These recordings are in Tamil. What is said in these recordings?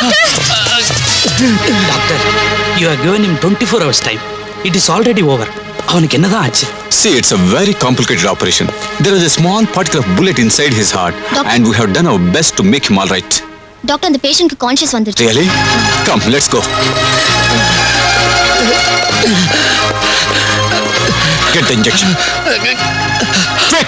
Doctor you are given him twenty four hours time it is already over அவனுக்கு என்னதான் ஆச்சு See, it's a very complicated operation. There is a small particle of bullet inside his heart, Doctor. and we have done our best to make him all right. Doctor அந்த பேஷண்ட்க்கு கான்ஷியஸ் வந்துருச்சு Really? Come, let's go. Get the injection. Quick!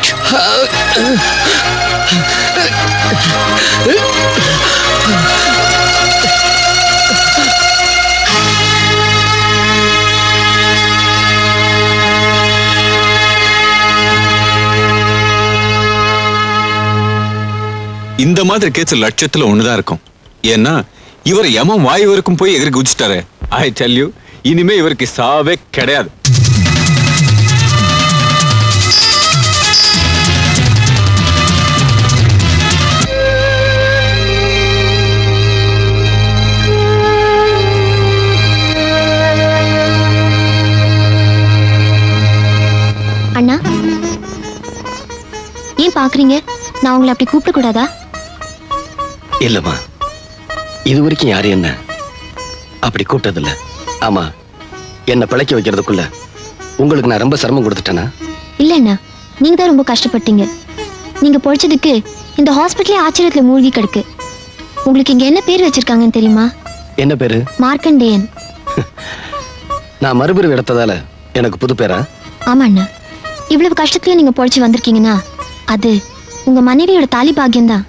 இந்த மாதிரி கேஸ் லட்சத்துல ஒண்ணுதான் இருக்கும் ஏன்னா இவர் எமன் வாய் வரைக்கும் போய் எதிர்க்கு குதிச்சிட்டாரு ஐ டெல் யூ இனிமே இவருக்கு சாவே கிடையாது அண்ணா ஏன் பாக்குறீங்க நான் உங்களை அப்படி கூப்பிட கூடாதா இல்லம்மா இது வரைக்கும் யாரும் என்ன அப்படி கூப்பிட்டதில்ல ஆமா என்ன பிழைக்க வைக்கிறதுக்குள்ள உங்களுக்கு நான் ரொம்ப சிரமம் கொடுத்துட்டேனா இல்ல அண்ணா நீங்க தான் ரொம்ப கஷ்டப்பட்டீங்க நீங்க பொழைச்சதுக்கு இந்த ஹாஸ்பிட்டலே ஆச்சரியத்துல மூழ்கி கிடக்கு உங்களுக்கு இங்க என்ன பேர் வச்சிருக்காங்கன்னு தெரியுமா என்ன பேரு மார்க்கண்டேயன் நான் மறுபிரிவு எடுத்ததால எனக்கு புது பேரா ஆமா அண்ணா இவ்வளவு கஷ்டத்துல நீங்க பொழைச்சு வந்திருக்கீங்கன்னா அது உங்க மனைவியோட தாலி பாக்கியம் தான்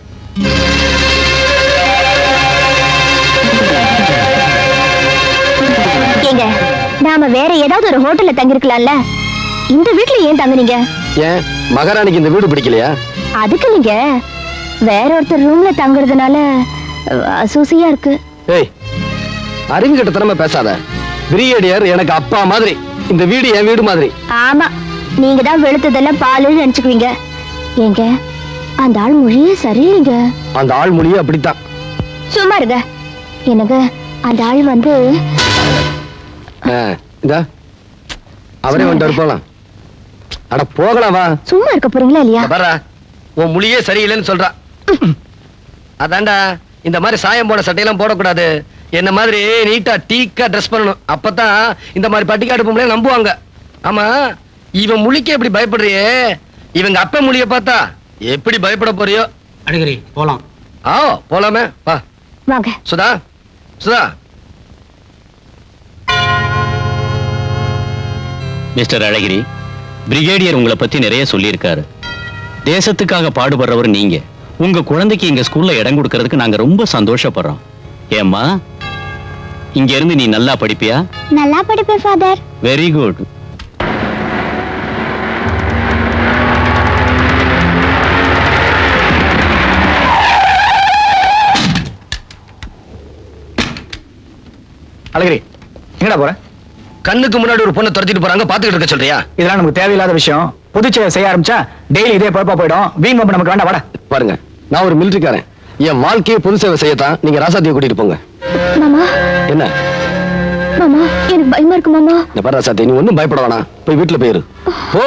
ஏங்க நாம வேற ஏதாவது ஒரு ஹோட்டல்ல தங்கிருக்கலாம்ல இந்த வீட்ல ஏன் தங்குனீங்க ஏன் மகாராணிக்கு இந்த வீடு பிடிக்கலையா அதுக்கு நீங்க வேற ஒருத்தர் ரூம்ல தங்குறதுனால அஹ், அசூசியா இருக்கு ஏய் அறிவு கிட்ட பேசாத பிரிகேடியர் எனக்கு அப்பா மாதிரி இந்த வீடு என் வீடு மாதிரி ஆமா நீங்க தான் வெளுத்ததெல்லாம் பாலுன்னு நினைச்சுக்குவீங்க ஏங்க அந்த ஆள் மொழியே சரியில்லைங்க அந்த ஆள் மொழியே அப்படித்தான் சும்மா இருங்க எனக்கு அந்த ஆள் வந்து ஆ, இந்தா அவரே வந்துட்டு போலாம் அட போகலாம் வா சும்மா இருக்க போறீங்களா இல்லையா பாரா உன் மொழியே சரியில்லைன்னு சொல்றா அதான்டா இந்த மாதிரி சாயம் போன சட்டையெல்லாம் போடக்கூடாது என்ன மாதிரி நீட்டா டீக்கா ட்ரெஸ் பண்ணணும் அப்பதான் இந்த மாதிரி பட்டிக்காடு பொம்பளை நம்புவாங்க ஆமா இவன் முழிக்க எப்படி பயப்படுறியே இவங்க அப்ப மொழிய பார்த்தா எப்படி பயப்பட போறியோ அழகிரி போலாம் ஆ போலாமே வா வாங்க சுதா சுதா மிஸ்டர் அழகிரி பிரிகேடியர் உங்களை பத்தி நிறைய சொல்லியிருக்காரு தேசத்துக்காக பாடுபடுறவர் நீங்க உங்க குழந்தைக்கு எங்க ஸ்கூல்ல இடம் கொடுக்கறதுக்கு நாங்க ரொம்ப சந்தோஷப்படுறோம் ஏம்மா இங்க இருந்து நீ நல்லா படிப்பியா நல்லா படிப்பேன் ஃபாதர் வெரி குட் அழகிரி எங்கடா போற கண்ணுக்கு முன்னாடி ஒரு பொண்ணை துரத்திட்டு போறாங்க பாத்துக்கிட்டு இருக்க சொல்றியா இதெல்லாம் நமக்கு தேவையில்லாத விஷயம் புதுச்சேரி செய்ய ஆரம்பிச்சா டெய்லி இதே பொழப்பா போயிடும் வீண் வம்பு நமக்கு வேண்டாம் வாடா பாருங்க நான் ஒரு மிலிட்டரிக்காரன் என் வாழ்க்கையை பொது சேவை செய்யத்தான் நீங்க ராசாத்தியை கூட்டிட்டு போங்க மாமா என்ன மாமா எனக்கு பயமா இருக்கு மாமா இந்த பாரு ராசாத்தி நீ ஒண்ணும் பயப்பட வேணாம் போய் வீட்டுல போயிரு போ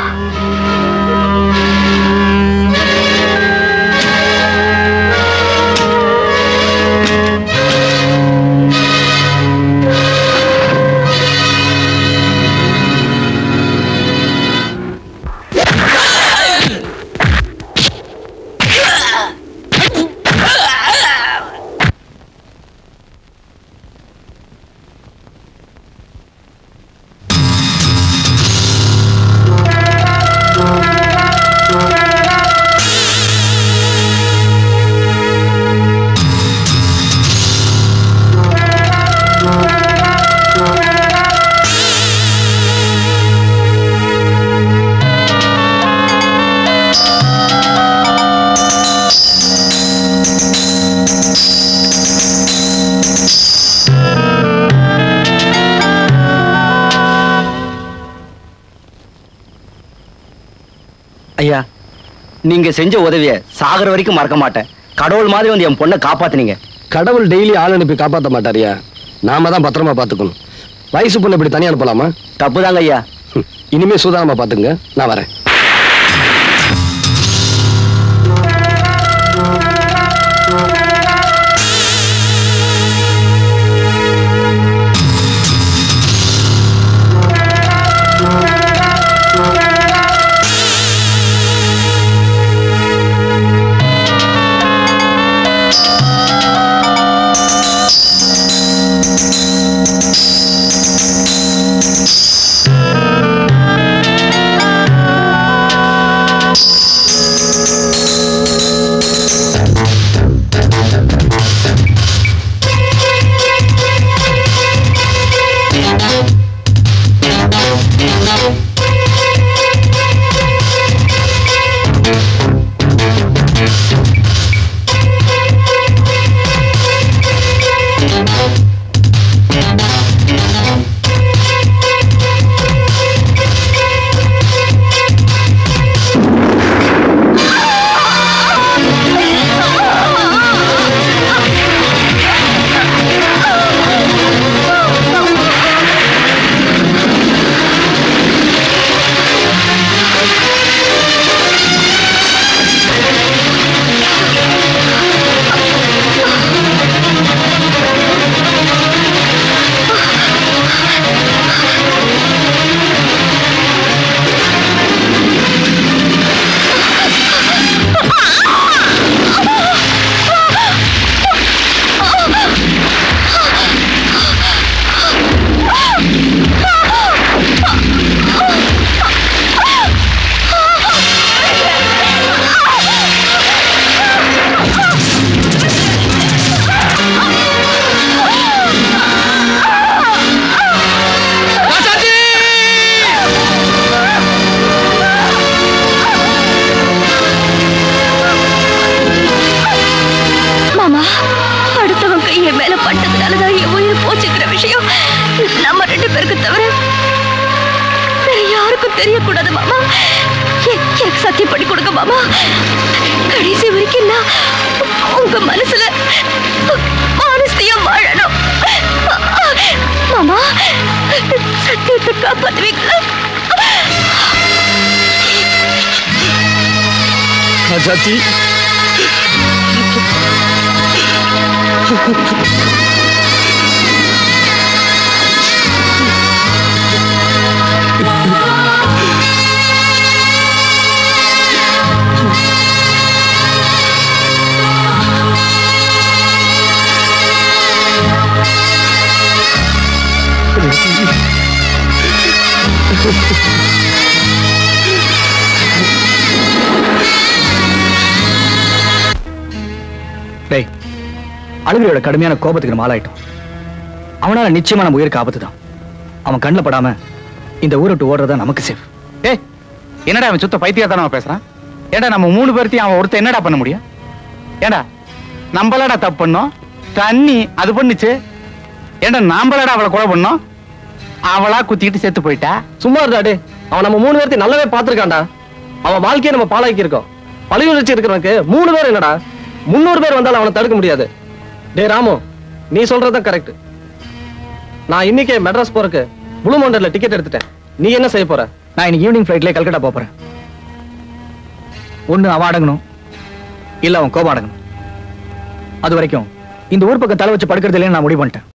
ஐயா நீங்க செஞ்ச உதவிய சாகர வரைக்கும் மறக்க மாட்டேன் கடவுள் மாதிரி வந்து என் பொண்ணை காப்பாத்துனீங்க கடவுள் டெய்லி ஆள் அனுப்பி காப்பாத்த மாட்டாரியா நாம தான் பத்திரமா பாத்துக்கணும் வயசு பொண்ணு இப்படி தனியா அனுப்பலாமா தப்புதாங்க ஐயா ஹம், இனிமே சூதானமா பாத்துங்க நான் வரேன் மாமா அடுத்தவன் கை என் மேல பட்டதுனாலதான் என் உயிர் போச்சுக்கிற விஷயம் நம்ம ரெண்டு பேருக்கு தவிர வேற யாருக்கும் தெரியக்கூடாது மாமா எ- எனக்கு சத்தியம் பண்ணி கொடுங்க மாமா கடைசி வரைக்கும் நான் உங்க மனசுல ஆனஸ்தியா வாழணும் மாமா சத்தியத்தை காப்பாத்துவீங்களா ராஜாத்தி டேய் அழுகையோட கடுமையான கோபத்துக்கு நம்ம ஆளாயிட்டோம் அவனால நிச்சயமா நம்ம உயிருக்கு ஆபத்து தான் அவன் கண்ணில் படாம இந்த ஊரை விட்டு ஓடுறதா நமக்கு சேஃப் ஏய் என்னடா அவன் சுத்த பைத்தியத்தானவன் பேசுறான் ஏண்டா நம்ம மூணு பேர்த்தையும் அவன் ஒருத்தன் என்னடா பண்ண முடியும் ஏண்டா நம்மளடா தப்பு பண்ணோம் தண்ணி அது பண்ணுச்சு ஏண்டா நாம்பளடா அவளை கொலை பண்ணோம் அவளா குத்திக்கிட்டு செத்து போயிட்டா சும்மா இருந்தாடே அவன் நம்ம மூணு பேர்த்தையும் நல்லாவே பார்த்திருக்கான்டா அவன் வாழ்க்கையை நம்ம பாழாக்கி இருக்கோம் பழகி வச்சு இருக்கிறவனுக்கு மூணு பேர் என்னடா முந்நூறு பேர் வந்தாலும் அவனை தடுக்க முடியாது டேய் ராமு நீ சொல்றதுதான் கரெக்ட் நான் இன்னைக்கே மெட்ராஸ் போறதுக்கு ப்ளூ மவுண்டன்ல டிக்கெட் எடுத்துட்டேன் நீ என்ன செய்ய போற நான் இன்னைக்கு ஈவினிங் ஃப்ளைட்ல கல்கட்டா போப் போறேன் ஒண்ணு அவன் அடங்கணும் இல்ல அவன் கோபம் அடங்கணும் அது வரைக்கும் இந்த ஊர் பக்கம் தலை வச்சு படுக்கிறது இல்லைன்னு நான் முடிவு பண்ணிட்டேன்